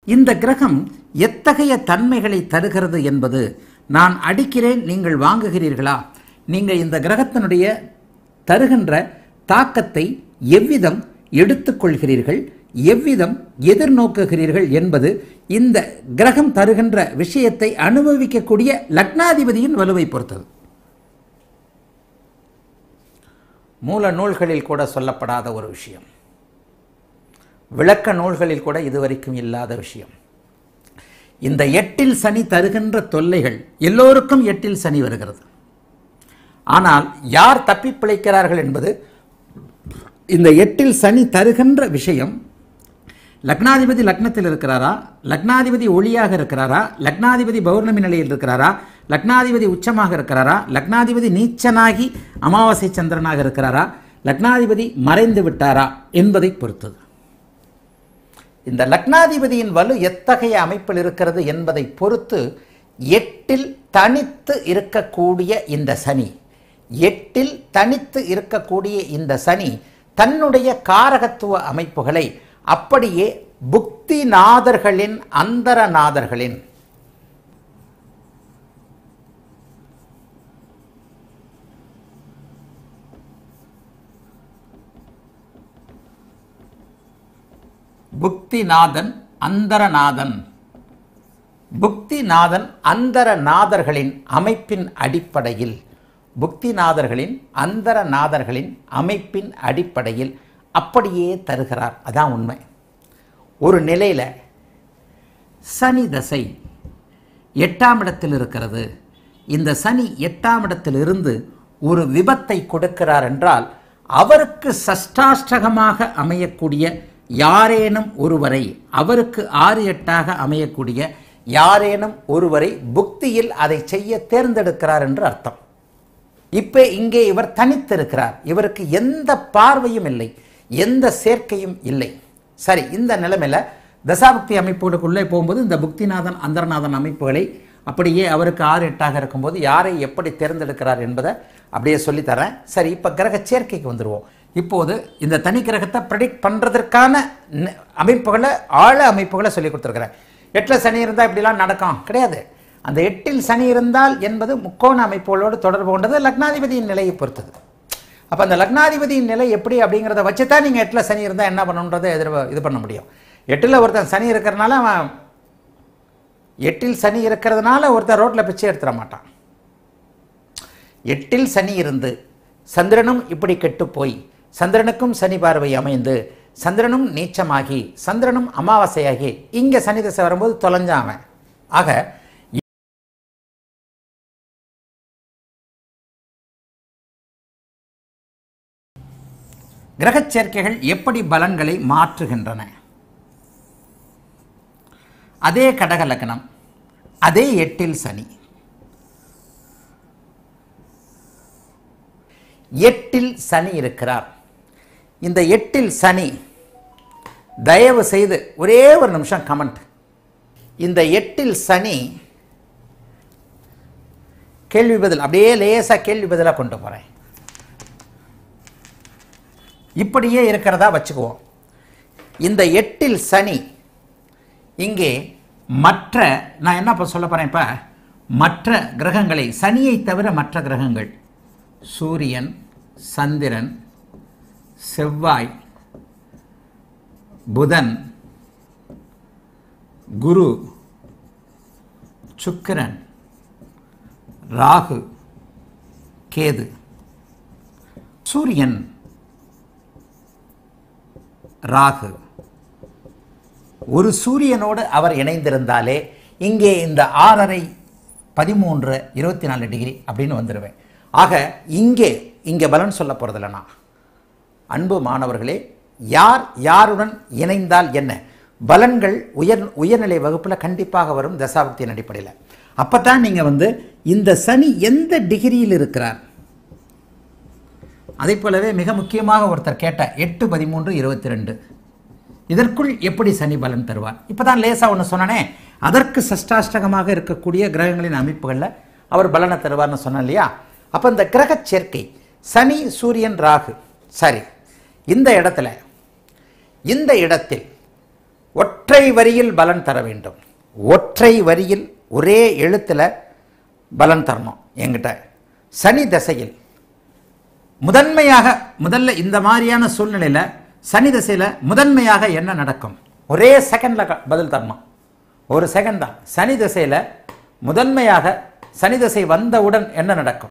இந்த கிரகம் எத்தகைய தன்மைகளை தருகிறது என்பது நான் அடிக்கிறேன் நீங்கள் வாங்குகிறீர்களா நீங்கள் இந்த கிரகத்தினுடைய தருகின்ற தாக்கத்தை எவ்விதம் எடுத்துக்கொள்கிறீர்கள் எவ்விதம் எதிர்நோக்குகிறீர்கள் என்பது இந்த கிரகம் தருகின்ற விஷயத்தை அனுபவிக்கக்கூடிய லக்னாதிபதியின் வலுவை பொறுத்தது மூல நூல்களில் கூட சொல்லப்படாத ஒரு விஷயம் விளக்க நூல்களில் கூட இதுவரைக்கும் இல்லாத விஷயம் இந்த எட்டில் சனி தருகின்ற தொல்லைகள் எல்லோருக்கும் எட்டில் சனி வருகிறது ஆனால் யார் தப்பி பிழைக்கிறார்கள் என்பது இந்த எட்டில் சனி தருகின்ற விஷயம் லக்னாதிபதி லக்னத்தில் இருக்கிறாரா லக்னாதிபதி ஒளியாக இருக்கிறாரா லக்னாதிபதி பௌர்ணமி நிலையில் இருக்கிறாரா லக்னாதிபதி உச்சமாக இருக்கிறாரா லக்னாதிபதி நீச்சனாகி அமாவாசை சந்திரனாக இருக்கிறாரா லக்னாதிபதி மறைந்து விட்டாரா என்பதை பொறுத்தது இந்த லக்னாதிபதியின் வலு எத்தகைய அமைப்பில் இருக்கிறது என்பதை பொறுத்து எட்டில் தனித்து இருக்கக்கூடிய இந்த சனி எட்டில் தனித்து இருக்கக்கூடிய இந்த சனி தன்னுடைய காரகத்துவ அமைப்புகளை அப்படியே புக்திநாதர்களின் அந்தரநாதர்களின் புக்திநாதன் அந்தரநாதன் புக்திநாதன் அந்தரநாதர்களின் அமைப்பின் அடிப்படையில் புக்திநாதர்களின் அந்தரநாதர்களின் அமைப்பின் அடிப்படையில் அப்படியே தருகிறார் அதான் உண்மை ஒரு நிலையில் சனி தசை எட்டாம் இடத்தில் இருக்கிறது இந்த சனி எட்டாம் இடத்தில் இருந்து ஒரு விபத்தை கொடுக்கிறார் என்றால் அவருக்கு சஷ்டாஷ்டகமாக அமையக்கூடிய யாரேனும் ஒருவரை அவருக்கு ஆறு எட்டாக அமையக்கூடிய யாரேனும் ஒருவரை புக்தியில் அதை செய்ய தேர்ந்தெடுக்கிறார் என்று அர்த்தம் இப்போ இங்கே இவர் தனித்திருக்கிறார் இவருக்கு எந்த பார்வையும் இல்லை எந்த சேர்க்கையும் இல்லை சரி இந்த நிலைமையில் தசாபக்தி அமைப்புகளுக்குள்ளே போகும்போது இந்த புக்திநாதன் அந்தரநாதன் அமைப்புகளை அப்படியே அவருக்கு ஆறு எட்டாக இருக்கும்போது யாரை எப்படி தேர்ந்தெடுக்கிறார் என்பதை அப்படியே சொல்லித்தரேன் சரி இப்போ கிரக சேர்க்கைக்கு வந்துடுவோம் இப்போது இந்த தனி கிரகத்தை ப்ரெடிக்ட் பண்ணுறதற்கான ந- அமைப்புகளை ஆழ அமைப்புகளை சொல்லி கொடுத்துருக்குறேன் எட்டில் சனி இருந்தால் இப்படிலாம் நடக்கும் கிடையாது அந்த எட்டில் சனி இருந்தால் என்பது முக்கோண அமைப்புகளோடு தொடர்பு கொண்டது லக்னாதிபதியின் நிலையை பொறுத்தது அப்போ அந்த லக்னாதிபதியின் நிலை எப்படி அப்படிங்கிறத வச்சு தான் நீங்கள் எட்டில் சனி இருந்தால் என்ன பண்ணணுன்றதை எதிர் இது பண்ண முடியும் எட்டில் ஒருத்தன் சனி இருக்கிறனால அவன் எட்டில் சனி இருக்கிறதுனால ஒருத்தன் ரோட்டில் பிச்சை எடுத்துட மாட்டான் எட்டில் சனி இருந்து சந்திரனும் இப்படி கெட்டு போய் சந்திரனுக்கும் சனி பார்வை அமைந்து சந்திரனும் நீச்சமாகி சந்திரனும் அமாவாசையாகி இங்கே சனி திசை வரும்போது தொலைஞ்சான் அவன் ஆக கிரகச் சேர்க்கைகள் எப்படி பலன்களை மாற்றுகின்றன அதே கடக லக்னம் அதே எட்டில் சனி எட்டில் சனி இருக்கிறார் இந்த எட்டில் சனி தயவு செய்து ஒரே ஒரு நிமிஷம் கமெண்ட் இந்த எட்டில் சனி கேள்வி பதில் அப்படியே லேசாக கேள்வி பதிலாக கொண்டு போகிறேன் இப்படியே இருக்கிறதா வச்சுக்குவோம் இந்த எட்டில் சனி இங்கே மற்ற நான் என்ன இப்போ சொல்ல போகிறேன் இப்போ மற்ற கிரகங்களை சனியை தவிர மற்ற கிரகங்கள் சூரியன் சந்திரன் செவ்வாய் புதன் குரு சுக்கிரன் ராகு கேது சூரியன் ராகு ஒரு சூரியனோடு அவர் இணைந்திருந்தாலே இங்கே இந்த ஆறரை பதிமூன்று இருபத்தி நாலு டிகிரி அப்படின்னு வந்துடுவேன் ஆக இங்கே இங்கே பலன் சொல்ல போகிறதில்ல நான் அன்பு மாணவர்களே யார் யாருடன் இணைந்தால் என்ன பலன்கள் உயர் உயர்நிலை வகுப்பில் கண்டிப்பாக வரும் தசாபக்தியின் அடிப்படையில் அப்போ தான் நீங்கள் வந்து இந்த சனி எந்த டிகிரியில் இருக்கிறார் அதை போலவே மிக முக்கியமாக ஒருத்தர் கேட்ட எட்டு பதிமூன்று இருபத்தி ரெண்டு இதற்குள் எப்படி சனி பலன் தருவார் இப்போ தான் லேசாக ஒன்று சொன்னனே அதற்கு சஷ்டாஷ்டகமாக இருக்கக்கூடிய கிரகங்களின் அமைப்புகளில் அவர் பலனை தருவார்னு சொன்னேன் இல்லையா அப்போ இந்த கிரகச் சேர்க்கை சனி சூரியன் ராகு சரி இந்த இடத்துல இந்த இடத்தில் ஒற்றை வரியில் பலன் தர வேண்டும் ஒற்றை வரியில் ஒரே எழுத்தில் பலன் தரணும் என்கிட்ட சனி தசையில் முதன்மையாக முதல்ல இந்த மாதிரியான சூழ்நிலையில் சனி தசையில் முதன்மையாக என்ன நடக்கும் ஒரே செகண்டில் பதில் தரணும் ஒரு செகண்ட் தான் சனி தசையில் முதன்மையாக சனி தசை வந்தவுடன் என்ன நடக்கும்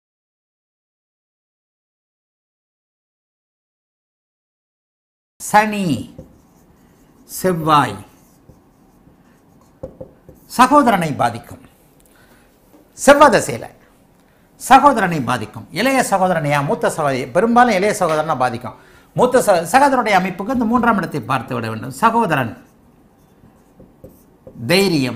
சனி செவ்வாய் சகோதரனை பாதிக்கும் செவ்வாய் தசையில் சகோதரனை பாதிக்கும் இளைய சகோதரனையா மூத்த சகோதரி பெரும்பாலும் இளைய சகோதரனை பாதிக்கும் மூத்த ச சகோதரனுடைய அமைப்புக்கு இந்த மூன்றாம் இடத்தை பார்த்து விட வேண்டும் சகோதரன் தைரியம்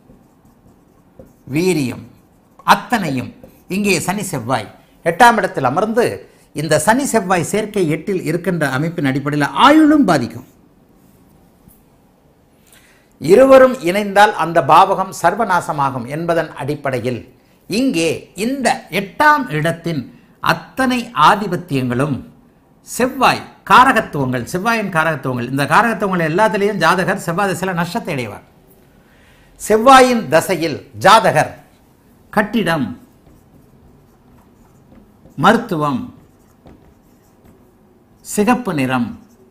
வீரியம் அத்தனையும் இங்கே சனி செவ்வாய் எட்டாம் இடத்தில் அமர்ந்து இந்த சனி செவ்வாய் சேர்க்கை எட்டில் இருக்கின்ற அமைப்பின் அடிப்படையில் ஆயுளும் பாதிக்கும் இருவரும் இணைந்தால் அந்த பாவகம் சர்வநாசமாகும் என்பதன் அடிப்படையில் இங்கே இந்த எட்டாம் இடத்தின் அத்தனை ஆதிபத்தியங்களும் செவ்வாய் காரகத்துவங்கள் செவ்வாயின் காரகத்துவங்கள் இந்த காரகத்துவங்கள் எல்லாத்திலையும் ஜாதகர் செவ்வாய் திசையில் நஷ்டத்தை அடைவார் செவ்வாயின் தசையில் ஜாதகர் கட்டிடம் மருத்துவம் சிகப்பு நிறம்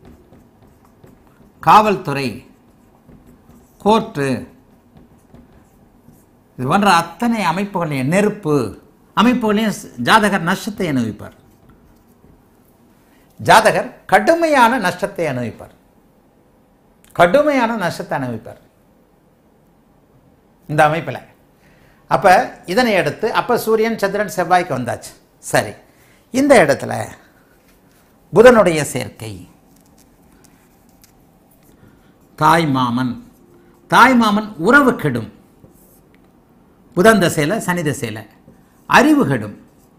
காவல்துறை கோர்ட்டு இது போன்ற அத்தனை அமைப்புகளையும் நெருப்பு அமைப்புகளையும் ஜாதகர் நஷ்டத்தை அனுபவிப்பார் ஜாதகர் கடுமையான நஷ்டத்தை அனுபவிப்பார் கடுமையான நஷ்டத்தை அனுபவிப்பார் இந்த அமைப்பில் அப்போ இதனை அடுத்து அப்போ சூரியன் சந்திரன் செவ்வாய்க்கு வந்தாச்சு சரி இந்த இடத்துல புதனுடைய சேர்க்கை தாய் மாமன் தாய் மாமன் உறவு கெடும் புதன் தசையில் சனி தசையில் அறிவு கெடும்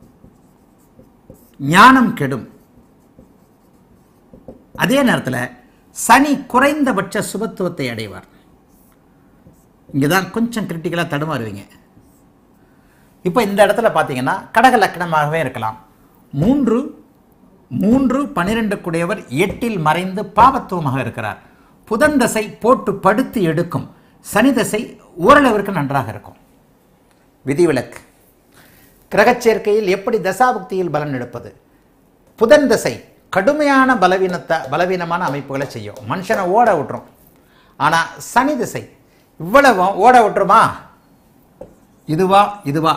ஞானம் கெடும் அதே நேரத்தில் சனி குறைந்தபட்ச சுபத்துவத்தை அடைவார் இங்கே தான் கொஞ்சம் கிரிட்டிக்கலாக தடுமாறுவீங்க இப்போ இந்த இடத்துல பார்த்தீங்கன்னா கடக லக்கணமாகவே இருக்கலாம் மூன்று மூன்று பன்னிரெண்டு குடையவர் எட்டில் மறைந்து பாவத்துவமாக இருக்கிறார் புதன் தசை போட்டு படுத்து எடுக்கும் சனி தசை ஓரளவிற்கு நன்றாக இருக்கும் விதிவிலக்கு கிரகச் சேர்க்கையில் எப்படி தசாபுக்தியில் பலன் எடுப்பது புதன் தசை கடுமையான பலவீனத்தை பலவீனமான அமைப்புகளை செய்யும் மனுஷனை ஓட விட்டுரும் ஆனால் சனி திசை இவ்வளவும் ஓட விட்டுருமா இதுவா இதுவா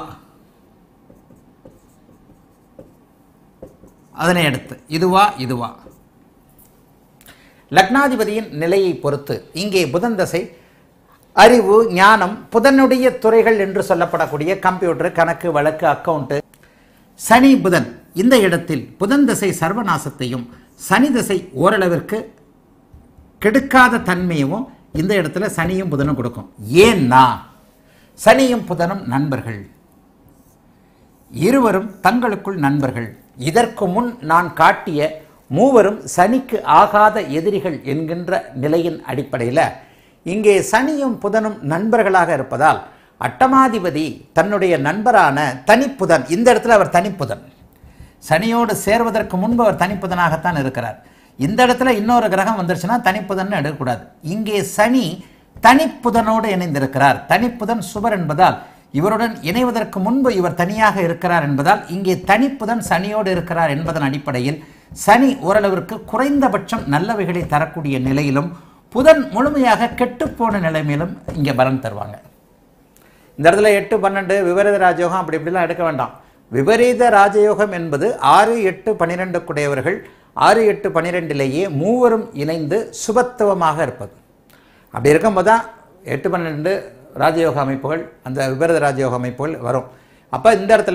அதனை அடுத்து இதுவா இதுவா லக்னாதிபதியின் நிலையை பொறுத்து இங்கே புதன் தசை அறிவு ஞானம் புதனுடைய துறைகள் என்று சொல்லப்படக்கூடிய கம்ப்யூட்டர் கணக்கு வழக்கு அக்கவுண்ட் சனி புதன் இந்த இடத்தில் புதன் தசை சர்வநாசத்தையும் சனி தசை ஓரளவிற்கு கெடுக்காத தன்மையும் இந்த இடத்துல சனியும் புதனும் கொடுக்கும் ஏன்னா சனியும் புதனும் நண்பர்கள் இருவரும் தங்களுக்குள் நண்பர்கள் இதற்கு முன் நான் காட்டிய மூவரும் சனிக்கு ஆகாத எதிரிகள் என்கின்ற நிலையின் அடிப்படையில் இங்கே சனியும் புதனும் நண்பர்களாக இருப்பதால் அட்டமாதிபதி தன்னுடைய நண்பரான தனிப்புதன் இந்த இடத்துல அவர் தனிப்புதன் சனியோடு சேர்வதற்கு முன்பு அவர் தனிப்புதனாகத்தான் இருக்கிறார் இந்த இடத்துல இன்னொரு கிரகம் வந்துருச்சுன்னா தனிப்புதன் எடுக்கக்கூடாது இங்கே சனி தனிப்புதனோடு இணைந்திருக்கிறார் தனிப்புதன் சுவர் என்பதால் இவருடன் இணைவதற்கு முன்பு இவர் தனியாக இருக்கிறார் என்பதால் இங்கே தனிப்புதன் சனியோடு இருக்கிறார் என்பதன் அடிப்படையில் சனி ஓரளவிற்கு குறைந்தபட்சம் நல்லவைகளை தரக்கூடிய நிலையிலும் புதன் முழுமையாக கெட்டுப்போன நிலைமையிலும் இங்கே பலன் தருவாங்க இந்த இடத்துல எட்டு பன்னெண்டு விபரீத ராஜயோகம் அப்படி இப்படிலாம் எடுக்க வேண்டாம் விபரீத ராஜயோகம் என்பது ஆறு எட்டு பன்னிரெண்டு குடையவர்கள் ஆறு எட்டு பன்னிரெண்டிலேயே மூவரும் இணைந்து சுபத்துவமாக இருப்பது அப்படி இருக்கும்போது தான் எட்டு பன்னெண்டு ராஜயோக அமைப்புகள் அந்த விபரீத ராஜயோக அமைப்புகள் வரும் அப்போ இந்த இடத்துல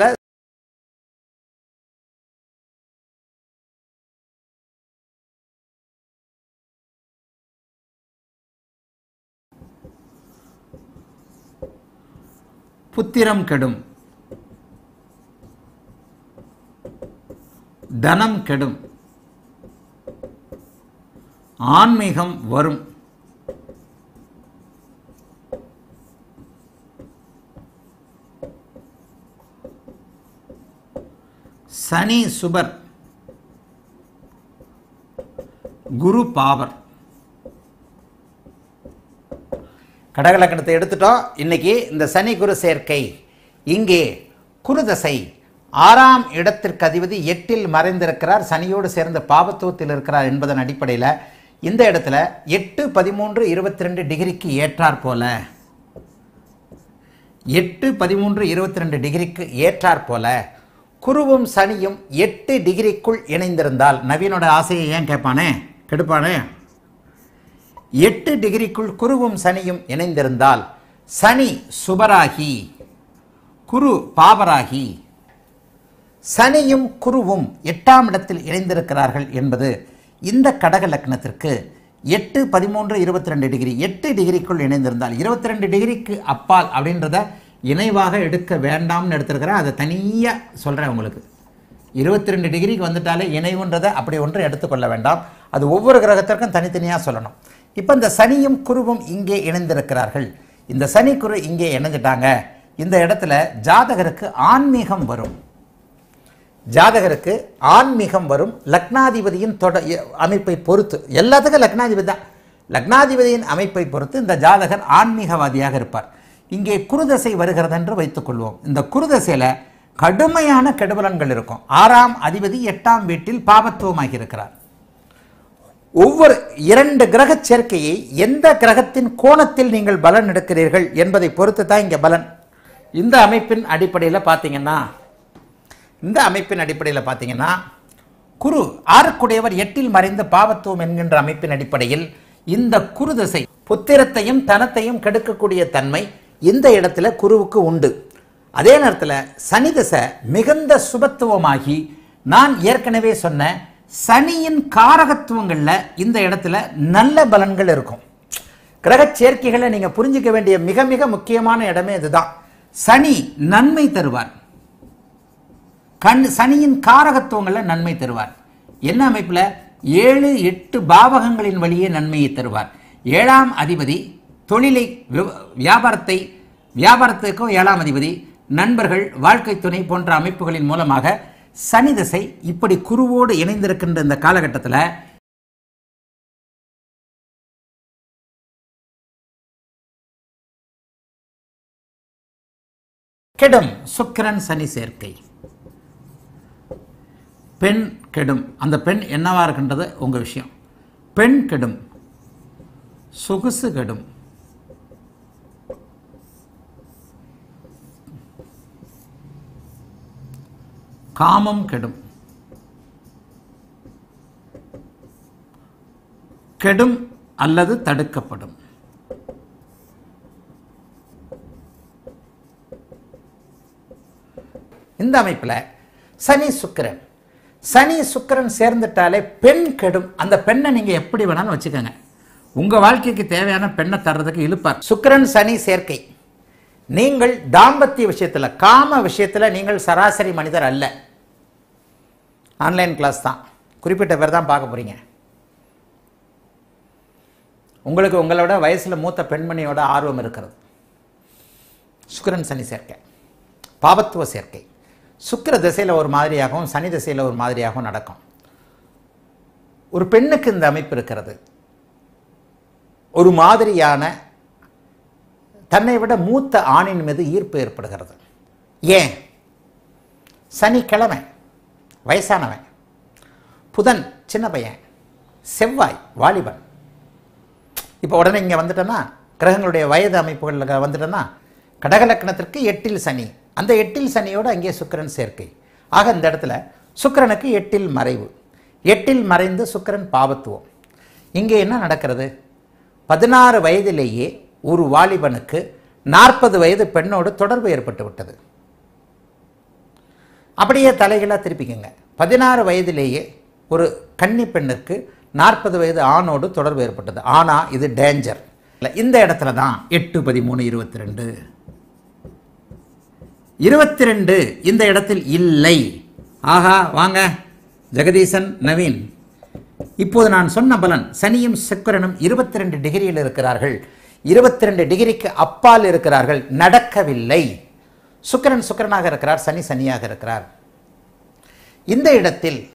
புத்திரம் கெடும் தனம் கெடும் ஆன்மீகம் வரும் சனி சுபர் குரு பாவர் கடகலக்கணத்தை எடுத்துட்டோம் இன்னைக்கு இந்த சனி குரு சேர்க்கை இங்கே குருதசை ஆறாம் இடத்திற்கு அதிபதி எட்டில் மறைந்திருக்கிறார் சனியோடு சேர்ந்த பாவத்துவத்தில் இருக்கிறார் என்பதன் அடிப்படையில் இந்த இடத்துல எட்டு பதிமூன்று இருபத்தி ரெண்டு டிகிரிக்கு ஏற்றாற் போல எட்டு பதிமூன்று இருபத்தி ரெண்டு டிகிரிக்கு ஏற்றாற் போல குருவும் சனியும் எட்டு டிகிரிக்குள் இணைந்திருந்தால் நவீனோட ஆசையை ஏன் கேட்பானே கெடுப்பானே எட்டு டிகிரிக்குள் குருவும் சனியும் இணைந்திருந்தால் சனி சுபராகி குரு பாபராகி சனியும் குருவும் எட்டாம் இடத்தில் இணைந்திருக்கிறார்கள் என்பது இந்த கடக லக்னத்திற்கு எட்டு பதிமூன்று இருபத்தி ரெண்டு டிகிரி எட்டு டிகிரிக்குள் இணைந்திருந்தால் இருபத்தி ரெண்டு டிகிரிக்கு அப்பால் அப்படின்றத இணைவாக எடுக்க வேண்டாம்னு எடுத்திருக்கிறேன் அதை தனியாக சொல்கிறேன் உங்களுக்கு இருபத்தி ரெண்டு டிகிரிக்கு வந்துட்டாலே இணைவுன்றதை அப்படி ஒன்று எடுத்துக்கொள்ள வேண்டாம் அது ஒவ்வொரு கிரகத்திற்கும் தனித்தனியாக சொல்லணும் இப்போ இந்த சனியும் குருவும் இங்கே இணைந்திருக்கிறார்கள் இந்த சனி குரு இங்கே இணைஞ்சிட்டாங்க இந்த இடத்துல ஜாதகருக்கு ஆன்மீகம் வரும் ஜாதகருக்கு ஆன்மீகம் வரும் லக்னாதிபதியின் தொட அமைப்பை பொறுத்து எல்லாத்துக்கும் லக்னாதிபதி தான் லக்னாதிபதியின் அமைப்பை பொறுத்து இந்த ஜாதகர் ஆன்மீகவாதியாக இருப்பார் இங்கே குருதசை வருகிறது என்று வைத்துக்கொள்வோம் இந்த குருதசையில் கடுமையான கெடுபலன்கள் இருக்கும் ஆறாம் அதிபதி எட்டாம் வீட்டில் பாபத்துவமாகி இருக்கிறார் ஒவ்வொரு இரண்டு கிரக சேர்க்கையை எந்த கிரகத்தின் கோணத்தில் நீங்கள் பலன் எடுக்கிறீர்கள் என்பதை பொறுத்து தான் இங்கே பலன் இந்த அமைப்பின் அடிப்படையில் பார்த்தீங்கன்னா இந்த அமைப்பின் அடிப்படையில் பார்த்தீங்கன்னா குரு ஆறுக்குடையவர் எட்டில் மறைந்த பாவத்துவம் என்கின்ற அமைப்பின் அடிப்படையில் இந்த குரு திசை புத்திரத்தையும் தனத்தையும் கெடுக்கக்கூடிய தன்மை இந்த இடத்துல குருவுக்கு உண்டு அதே நேரத்தில் சனி திசை மிகுந்த சுபத்துவமாகி நான் ஏற்கனவே சொன்ன சனியின் காரகத்துவங்களில் இந்த இடத்துல நல்ல பலன்கள் இருக்கும் கிரக சேர்க்கைகளை நீங்கள் புரிஞ்சிக்க வேண்டிய மிக மிக முக்கியமான இடமே இதுதான் சனி நன்மை தருவார் கண் சனியின் காரகத்துவங்களில் நன்மை தருவார் என்ன அமைப்பில் ஏழு எட்டு பாவகங்களின் வழியே நன்மையை தருவார் ஏழாம் அதிபதி தொழிலை விவ- வியாபாரத்தை வியாபாரத்துக்கும் ஏழாம் அதிபதி நண்பர்கள் வாழ்க்கை துணை போன்ற அமைப்புகளின் மூலமாக சனி திசை இப்படி குருவோடு இணைந்திருக்கின்ற இந்த காலகட்டத்தில் கெடும் சுக்கிரன் சனி சேர்க்கை பெண் கெடும் அந்த பெண் என்னவா இருக்கின்றது உங்க விஷயம் பெண் கெடும் சொகுசு கெடும் காமம் கெடும் கெடும் அல்லது தடுக்கப்படும் இந்த அமைப்பில் சனி சுக்கிரன் சனி சுக்கிரன் சேர்ந்துட்டாலே பெண் கெடும் அந்த பெண்ணை நீங்கள் எப்படி வேணாலும் வச்சுக்கோங்க உங்கள் வாழ்க்கைக்கு தேவையான பெண்ணை தர்றதுக்கு இழுப்பார் சுக்கிரன் சனி சேர்க்கை நீங்கள் தாம்பத்திய விஷயத்தில் காம விஷயத்தில் நீங்கள் சராசரி மனிதர் அல்ல ஆன்லைன் கிளாஸ் தான் குறிப்பிட்ட பேர் தான் பார்க்க போகிறீங்க உங்களுக்கு உங்களோட வயசில் மூத்த பெண்மணியோட ஆர்வம் இருக்கிறது சுக்கிரன் சனி சேர்க்கை பாபத்துவ சேர்க்கை சுக்கிர திசையில் ஒரு மாதிரியாகவும் சனி திசையில் ஒரு மாதிரியாகவும் நடக்கும் ஒரு பெண்ணுக்கு இந்த அமைப்பு இருக்கிறது ஒரு மாதிரியான தன்னை விட மூத்த ஆணின் மீது ஈர்ப்பு ஏற்படுகிறது ஏன் சனிக்கிழமை வயசானவன் புதன் சின்ன பையன் செவ்வாய் வாலிபன் இப்போ உடனே இங்கே வந்துட்டோன்னா கிரகங்களுடைய வயது அமைப்புகளில் வந்துட்டோன்னா கடகலக்கணத்திற்கு எட்டில் சனி அந்த எட்டில் சனியோடு அங்கே சுக்கிரன் சேர்க்கை ஆக இந்த இடத்துல சுக்கிரனுக்கு எட்டில் மறைவு எட்டில் மறைந்து சுக்கிரன் பாவத்துவம் இங்கே என்ன நடக்கிறது பதினாறு வயதிலேயே ஒரு வாலிபனுக்கு நாற்பது வயது பெண்ணோடு தொடர்பு ஏற்பட்டு விட்டது அப்படியே தலைகளாக திருப்பிக்கங்க பதினாறு வயதிலேயே ஒரு கன்னி பெண்ணிற்கு நாற்பது வயது ஆணோடு தொடர்பு ஏற்பட்டது ஆனால் இது டேஞ்சர் இந்த இடத்துல தான் எட்டு பதிமூணு இருபத்தி ரெண்டு இருபத்தி ரெண்டு இந்த இடத்தில் இல்லை ஆஹா வாங்க ஜெகதீசன் நவீன் இப்போது நான் சொன்ன பலன் சனியும் சுக்கிரனும் இருபத்தி ரெண்டு டிகிரியில் இருக்கிறார்கள் இருபத்தி ரெண்டு டிகிரிக்கு அப்பால் இருக்கிறார்கள் நடக்கவில்லை சுக்கிரன் சுக்கிரனாக இருக்கிறார் சனி சனியாக இருக்கிறார் இந்த இடத்தில்